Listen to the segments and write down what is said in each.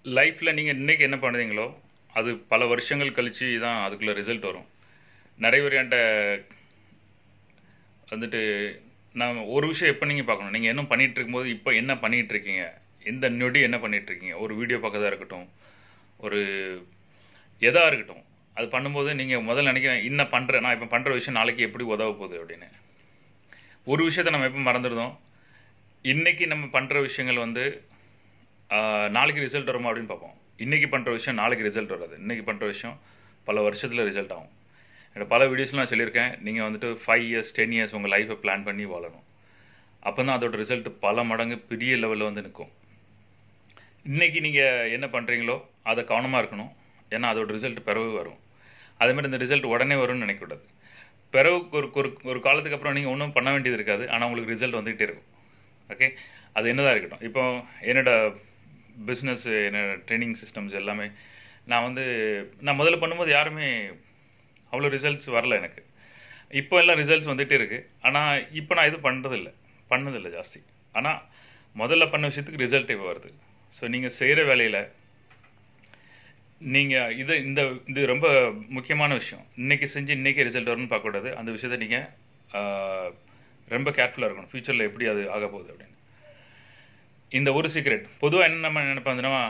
லைஃப்பில் நீங்கள் இன்றைக்கி என்ன பண்ணுறீங்களோ அது பல வருஷங்கள் கழித்து தான் அதுக்குள்ளே ரிசல்ட் வரும் நிறைய பேர் என்கிட்ட வந்துட்டு நான் ஒரு விஷயம் எப்போ நீங்கள் பார்க்கணும் நீங்கள் என்ன பண்ணிகிட்டு இருக்கும்போது இப்போ என்ன பண்ணிகிட்டு இருக்கீங்க எந்த நொடி என்ன பண்ணிகிட்டு இருக்கீங்க ஒரு வீடியோ பார்க்கறதா இருக்கட்டும் ஒரு எதாக இருக்கட்டும் அது பண்ணும்போது நீங்கள் முதல்ல நினைக்கிறேன் இன்னும் பண்ணுறேன் நான் இப்போ பண்ணுற விஷயம் நாளைக்கு எப்படி உதவ போகுது அப்படின்னு ஒரு விஷயத்த நம்ம எப்போ மறந்துடுதோம் இன்றைக்கி நம்ம பண்ணுற விஷயங்கள் வந்து ஆஹ், நாளைக்கு ரிசல்ட் வருமா அப்படின்னு பார்ப்போம் இன்றைக்கி பண்ணுற விஷயம் நாளைக்கு ரிசல்ட் வராது இன்றைக்கி பண்ணுற விஷயம் பல வருஷத்தில் ரிசல்ட் ஆகும் என்னோட பல வீடியோஸ்லாம் நான் சொல்லியிருக்கேன் நீங்கள் வந்துட்டு ஃபைவ் இயர்ஸ் டென் இயர்ஸ் உங்கள் லைஃப்பை பிளான் பண்ணி வாழணும் அப்போ தான் அதோட ரிசல்ட் பல மடங்கு பெரிய லெவலில் வந்து நிற்கும் இன்றைக்கி நீங்கள் என்ன பண்ணுறீங்களோ அதை கவனமாக இருக்கணும் ஏன்னா அதோட ரிசல்ட் பிறகு வரும் அதே மாதிரி இந்த ரிசல்ட் உடனே வரும்னு நினைக்கக்கூடாது பிறகு ஒரு ஒரு ஒரு காலத்துக்கு அப்புறம் நீங்கள் ஒன்றும் பண்ண வேண்டியது இருக்காது ஆனால் உங்களுக்கு ரிசல்ட் வந்துகிட்டே இருக்கும் ஓகே அது என்னதான் இருக்கட்டும் இப்போ என்னோட பிஸ்னஸ் என்னோட ட்ரைனிங் சிஸ்டம்ஸ் எல்லாமே நான் வந்து நான் முதல்ல பண்ணும்போது யாருமே அவ்வளோ ரிசல்ட்ஸ் வரல எனக்கு இப்போ எல்லாம் ரிசல்ட்ஸ் வந்துகிட்டே இருக்குது ஆனால் இப்போ நான் எதுவும் பண்ணுறதில்ல பண்ணதில்லை ஜாஸ்தி ஆனால் முதல்ல பண்ண விஷயத்துக்கு ரிசல்ட் இப்போ வருது ஸோ நீங்கள் செய்கிற வேலையில் நீங்கள் இது இந்த இது ரொம்ப முக்கியமான விஷயம் இன்றைக்கி செஞ்சு இன்றைக்கி ரிசல்ட் வரும்னு பார்க்கக்கூடாது அந்த விஷயத்தை நீங்கள் ரொம்ப கேர்ஃபுல்லாக இருக்கணும் ஃப்யூச்சரில் எப்படி அது ஆக போகுது அப்படின்னு இந்த ஒரு சீக்ரெட் பொதுவாக என்ன நம்ம நினைப்போம்னா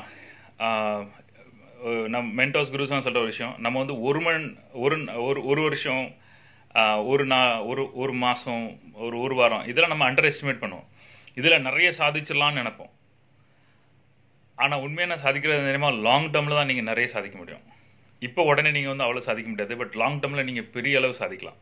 நம்ம மென்டோஸ் குருஸ்லாம் சொல்கிற ஒரு விஷயம் நம்ம வந்து ஒரு மண் ஒரு ஒரு ஒரு வருஷம் ஆஹ், ஒரு நா ஒரு ஒரு மாதம் ஒரு ஒரு வாரம் இதெல்லாம் நம்ம அண்டர் எஸ்டிமேட் பண்ணுவோம் இதில் நிறைய சாதிச்சிடலாம்னு நினைப்போம் ஆனால் உண்மையான சாதிக்கிறது தெரியுமா லாங் டேர்மில் தான் நீங்கள் நிறைய சாதிக்க முடியும் இப்போ உடனே நீங்கள் வந்து அவ்வளோ சாதிக்க முடியாது பட் லாங் டேர்மில் நீங்கள் பெரிய அளவு சாதிக்கலாம்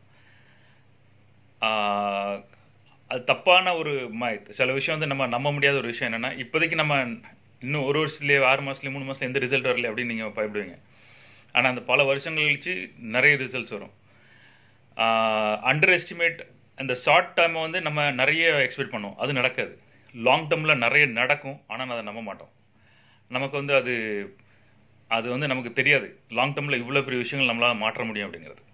ஆஹ், அது தப்பான ஒரு ம சில விஷயம் வந்து நம்ம நம்ப முடியாத ஒரு விஷயம் என்னென்னா இப்போதைக்கு நம்ம இன்னும் ஒரு வருஷத்துலேயே ஆறு மாதத்துலேயே மூணு மாதத்துல எந்த ரிசல்ட் வரல அப்படின்னு நீங்கள் பயப்படுவீங்க ஆனால் அந்த பல வருஷங்கள் கழிச்சு நிறைய ரிசல்ட்ஸ் வரும் அண்டர் எஸ்டிமேட் அந்த ஷார்ட் டேர்மை வந்து நம்ம நிறைய எக்ஸ்பெக்ட் பண்ணுவோம் அது நடக்காது லாங் டேர்மில் நிறைய நடக்கும் ஆனால் அதை நம்ப மாட்டோம் நமக்கு வந்து அது அது வந்து நமக்கு தெரியாது லாங் டேர்மில் இவ்வளோ பெரிய விஷயங்கள் நம்மளால் மாற்ற முடியும் அப்படிங்கிறது